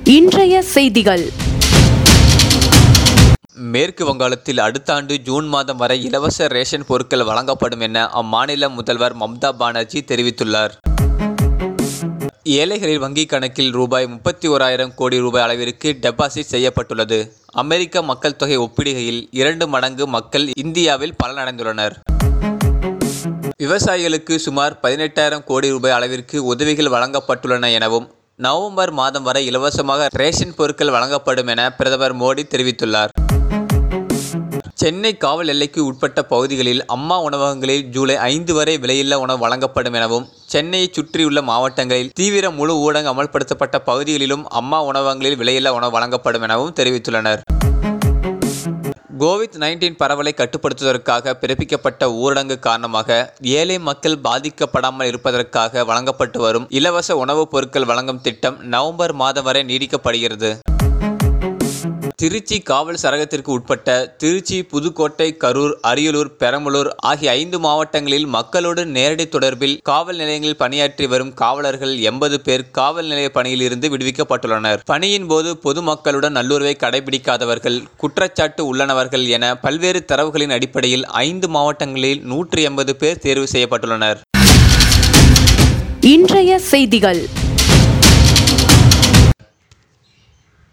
இன்றைய செய்திகள் மேற்கு வங்காளத்தில் அடுத்த ஆண்டு ஜூன் மாதம் வரை இலவச ரேஷன் பொருட்கள் வழங்கப்படும் என அம்மாநில முதல்வர் மம்தா பானர்ஜி தெரிவித்துள்ளார் ஏழைகளின் வங்கிக் கணக்கில் ரூபாய் முப்பத்தி ஓராயிரம் கோடி ரூபாய் அளவிற்கு டெபாசிட் செய்யப்பட்டுள்ளது அமெரிக்க மக்கள் தொகை ஒப்பிடுகையில் இரண்டு மடங்கு மக்கள் இந்தியாவில் பலனடைந்துள்ளனர் விவசாயிகளுக்கு சுமார் பதினெட்டாயிரம் கோடி ரூபாய் அளவிற்கு உதவிகள் வழங்கப்பட்டுள்ளன எனவும் நவம்பர் மாதம் வரை இலவசமாக ரேஷன் பொருட்கள் வழங்கப்படும் என பிரதமர் மோடி தெரிவித்துள்ளார் சென்னை காவல் எல்லைக்கு உட்பட்ட பகுதிகளில் அம்மா உணவகங்களில் ஜூலை ஐந்து வரை விலையில்லா உணவு வழங்கப்படும் எனவும் சென்னையை சுற்றியுள்ள மாவட்டங்களில் தீவிர முழு ஊடகம் அமல்படுத்தப்பட்ட பகுதிகளிலும் அம்மா உணவகங்களில் விலையில்லா உணவு வழங்கப்படும் எனவும் தெரிவித்துள்ளனர் கோவிட் நைன்டீன் பரவலை கட்டுப்படுத்துவதற்காக பிறப்பிக்கப்பட்ட ஊரடங்கு காரணமாக ஏழை மக்கள் பாதிக்கப்படாமல் இருப்பதற்காக வழங்கப்பட்டு வரும் இலவச உணவுப் பொருட்கள் வழங்கும் திட்டம் நவம்பர் மாதம் வரை நீடிக்கப்படுகிறது திருச்சி காவல் சரகத்திற்கு உட்பட்ட திருச்சி புதுக்கோட்டை கரூர் அரியலூர் பெரம்பலூர் ஆகிய ஐந்து மாவட்டங்களில் மக்களோடு நேரடி தொடர்பில் காவல் நிலையங்களில் பணியாற்றி வரும் காவலர்கள் எண்பது பேர் காவல் நிலைய பணியில் இருந்து விடுவிக்கப்பட்டுள்ளனர் பணியின் போது பொதுமக்களுடன் நல்லுறவை கடைபிடிக்காதவர்கள் குற்றச்சாட்டு உள்ளனவர்கள் என பல்வேறு தரவுகளின் அடிப்படையில் ஐந்து மாவட்டங்களில் நூற்றி எண்பது பேர் தேர்வு செய்யப்பட்டுள்ளனர் இன்றைய செய்திகள்